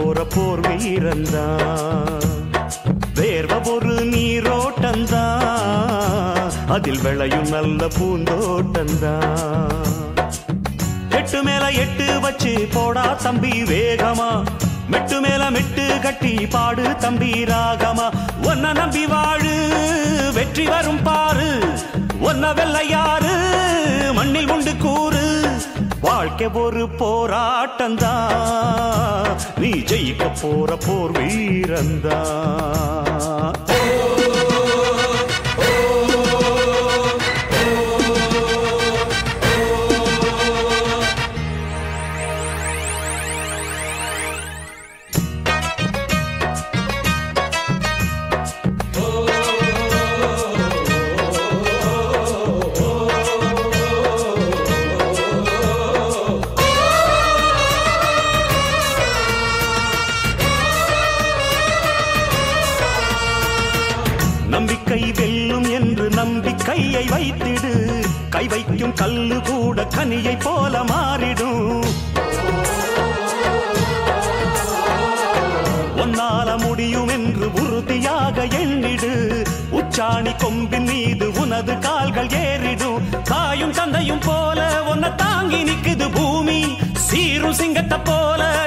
போற போர் வீரந்தான் வேர்வ ஒரு நீரோட்டந்தான் அதில் விளையும் நல்ல பூந்தோட்டந்தான் எட்டு மேல எட்டு வச்சு போடா தம்பி வேகமா மெட்டு மேல மெட்டு கட்டி பாடு தம்பி ராகமா ஒன்ன நம்பி வாழு வெற்றி வரும் பாரு ஒன்ன வெல்ல யாரு மண்ணில் உண்டு கூறு வாழ்க்கை ஒரு போராட்டம்தான் நீ ஜெயிக்க போற போர் வீரந்தான் நம்பிக்கை வெல்லும் என்று நம்பிக்கையை வைத்திடு கை வைக்கும் கல்லு கூட கனியை போல மாறிடும் உன்னால முடியும் என்று உறுதியாக எண்ணிடு உச்சாணி கொம்பின் மீது உனது கால்கள் ஏறிடும் தாயும் தந்தையும் போல உன்னை தாங்கி நிக்குது பூமி சீரும் சிங்கத்தை போல